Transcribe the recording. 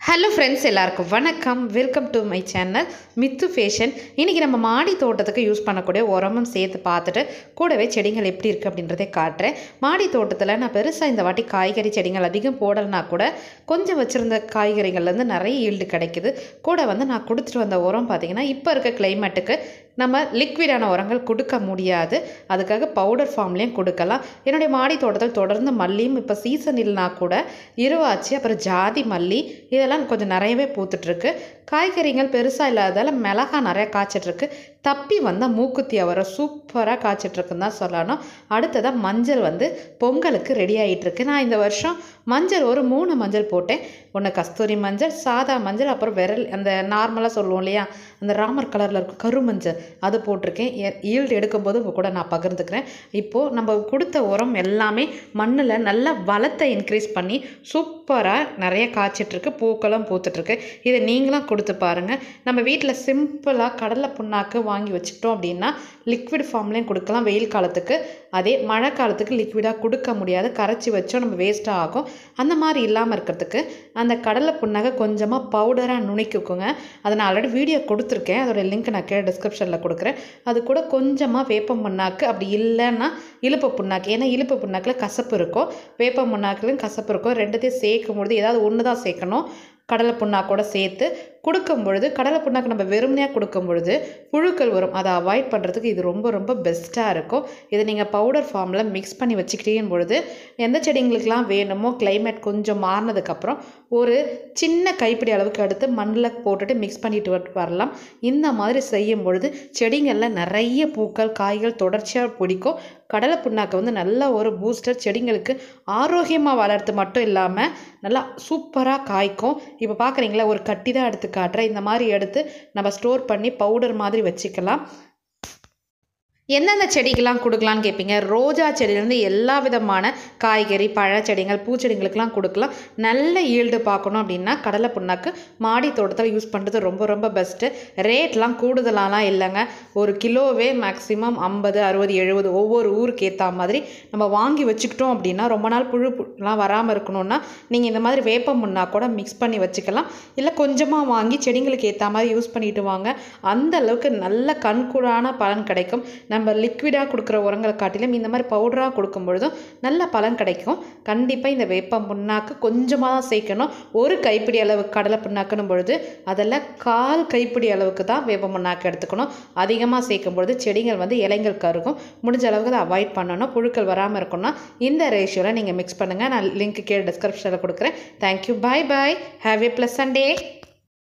hello friends எல்லாருக்கும் வணக்கம் welcome to my channel Mithu fashion இன்றைக்கி நம்ம மாடி தோட்டத்துக்கு யூஸ் பண்ணக்கூடிய உரமும் சேர்த்து பார்த்துட்டு கூடவே செடிகள் எப்படி இருக்குது அப்படின்றதே காட்டுறேன் மாடி தோட்டத்தில் நான் பெருசாக இந்த வாட்டி காய்கறி செடிகள் அதிகம் போடலைனா கூட கொஞ்சம் வச்சுருந்த காய்கறிகள்லேருந்து நிறைய ஈல்டு கிடைக்குது கூட வந்து நான் கொடுத்துட்டு வந்த உரம் பார்த்திங்கன்னா இப்போ இருக்க கிளைமேட்டுக்கு நம்ம லிக்விடான உரங்கள் கொடுக்க முடியாது அதுக்காக பவுடர் ஃபார்ம்லேயும் கொடுக்கலாம் என்னுடைய மாடி தோட்டத்தில் தொடர்ந்து மல்லியும் இப்போ சீசன் இல்லைனா கூட இருவாச்சி அப்புறம் ஜாதி மல்லி இதெல்லாம் கொஞ்சம் நிறையவே பூத்துட்ருக்கு காய்கறிகள் பெருசாக இல்லாததால் மிளகா நிறைய காய்ச்சிட்ருக்கு தப்பி வந்தால் மூக்குத்தி அவரை சூப்பராக காய்ச்சிட்ருக்குன்னு தான் சொல்லணும் அடுத்ததாக மஞ்சள் வந்து பொங்கலுக்கு ரெடி ஆகிட்டுருக்கு நான் இந்த வருஷம் மஞ்சள் ஒரு மூணு மஞ்சள் போட்டேன் ஒன்று கஸ்தூரி மஞ்சள் சாதா மஞ்சள் அப்புறம் விரல் அந்த நார்மலாக சொல்லுவோம் இல்லையா அந்த ராமர் கலரில் இருக்கும் கருமஞ்சள் அது போட்டிருக்கேன் ஈல்டு எடுக்கும்போது உங்கள் கூட நான் பகிர்ந்துக்கிறேன் இப்போது நம்ம கொடுத்த உரம் எல்லாமே மண்ணில் நல்ல வளத்தை இன்க்ரீஸ் பண்ணி சூப்பராக நிறைய காய்ச்சிட்ருக்கு பூக்களும் பூத்துட்ருக்கு இதை நீங்களும் கொடுத்து பாருங்கள் நம்ம வீட்டில் சிம்பிளாக கடலை புண்ணாக்கு வாங்கி வச்சுக்கிட்டோம் அப்படின்னா லிக்விட் ஃபார்ம்லேயும் கொடுக்கலாம் வெயில் காலத்துக்கு அதே மழை காலத்துக்கு லிக்விடாக கொடுக்க முடியாது கரைச்சி வச்சோம் நம்ம வேஸ்ட்டாக ஆகும் அந்த மாதிரி இல்லாமல் இருக்கிறதுக்கு அந்த கடலை புண்ணாக கொஞ்சமாக பவுடராக நுணுக்கிக்கோங்க அதை நான் ஆல்ரெடி வீடியோ கொடுத்துருக்கேன் அதோட லிங்க் நான் கீழே டிஸ்கிரிப்ஷனில் கொடுக்குறேன் அது கூட கொஞ்சமாக வேப்பம் புண்ணாக்கு அப்படி இல்லைன்னா இழுப்பு புண்ணாக்கு ஏன்னா இழுப்பு புண்ணாக்கில் கசப்பு இருக்கும் வேப்பம் புண்ணாக்குலையும் கசப்பு இருக்கும் ரெண்டுத்தையும் சேர்க்கும் பொழுது ஏதாவது ஒன்று தான் சேர்க்கணும் கடலை புண்ணாக்கோட சேர்த்து கொடுக்கும் பொழுது கடலை புண்ணாக்கு நம்ம வெறுமனையாக கொடுக்கும் பொழுது புழுக்கள் வரும் அதை அவாய்ட் பண்ணுறதுக்கு இது ரொம்ப ரொம்ப பெஸ்ட்டாக இருக்கும் இதை நீங்கள் பவுடர் ஃபார்மில் மிக்ஸ் பண்ணி வச்சுக்கிட்டேன் பொழுது எந்த செடிங்களுக்கெலாம் வேணுமோ கிளைமேட் கொஞ்சம் மாறினதுக்கப்புறம் ஒரு சின்ன கைப்பிடி அளவுக்கு எடுத்து மண்ணில் போட்டுட்டு மிக்ஸ் பண்ணிட்டு வரலாம் இந்த மாதிரி செய்யும் பொழுது செடிங்களில் நிறைய பூக்கள் காய்கள் தொடர்ச்சியாக பிடிக்கும் கடலை புண்ணாக்கு வந்து நல்ல ஒரு பூஸ்டர் செடிங்களுக்கு ஆரோக்கியமாக வளர்த்து மட்டும் இல்லாமல் நல்லா சூப்பராக காய்க்கும் இப்போ பார்க்குறீங்களா ஒரு கட்டி தான் எடுத்து காட்டுறேன் இந்த மாதிரி எடுத்து நம்ம ஸ்டோர் பண்ணி பவுடர் மாதிரி வச்சுக்கலாம் எந்தெந்த செடிக்கெலாம் கொடுக்கலான்னு கேட்பீங்க ரோஜா செடியிலேருந்து எல்லா விதமான காய்கறி பழச்செடிகள் பூச்செடிங்களுக்கெலாம் கொடுக்கலாம் நல்ல ஈல்டு பார்க்கணும் அப்படின்னா கடலை புண்ணாக்கு மாடி தோட்டத்தில் யூஸ் பண்ணுறது ரொம்ப ரொம்ப பெஸ்ட்டு ரேட்லாம் கூடுதலாலாம் இல்லைங்க ஒரு கிலோவே மேக்ஸிமம் ஐம்பது அறுபது எழுபது ஒவ்வொரு ஊருக்கு ஏற்ற மாதிரி நம்ம வாங்கி வச்சுக்கிட்டோம் அப்படின்னா ரொம்ப நாள் புழுலாம் வராமல் இருக்கணும்னா நீங்கள் இந்த மாதிரி வேப்பம் முன்னா கூட மிக்ஸ் பண்ணி வச்சுக்கலாம் இல்லை கொஞ்சமாக வாங்கி செடிங்களுக்கு ஏற்ற மாதிரி யூஸ் பண்ணிட்டு வாங்க அந்த அளவுக்கு நல்ல கண்கூடான பலன் கிடைக்கும் நம்ம லிக்விடாக கொடுக்குற உரங்களை காட்டிலும் இந்த மாதிரி பவுடராக கொடுக்கும் பொழுதும் நல்ல பலன் கிடைக்கும் கண்டிப்பாக இந்த வேப்பம் புண்ணாக்கு கொஞ்சமாக தான் சேர்க்கணும் ஒரு கைப்பிடி அளவு கடலை புண்ணாக்குனும் பொழுது அதில் கால் கைப்பிடி அளவுக்கு தான் வேப்பம் புண்ணாக்கு எடுத்துக்கணும் அதிகமாக சேர்க்கும் பொழுது செடிகள் வந்து இலைகள் கருகும் முடிஞ்ச அளவுக்கு அதை அவாய்ட் பண்ணணும் புழுக்கள் வராமல் இருக்கணும்னா இந்த ரேஷியோவில் நீங்கள் மிக்ஸ் பண்ணுங்கள் நான் லிங்க் கீழே டிஸ்கிரிப்ஷனில் கொடுக்குறேன் thank you bye bye have a blessed Sunday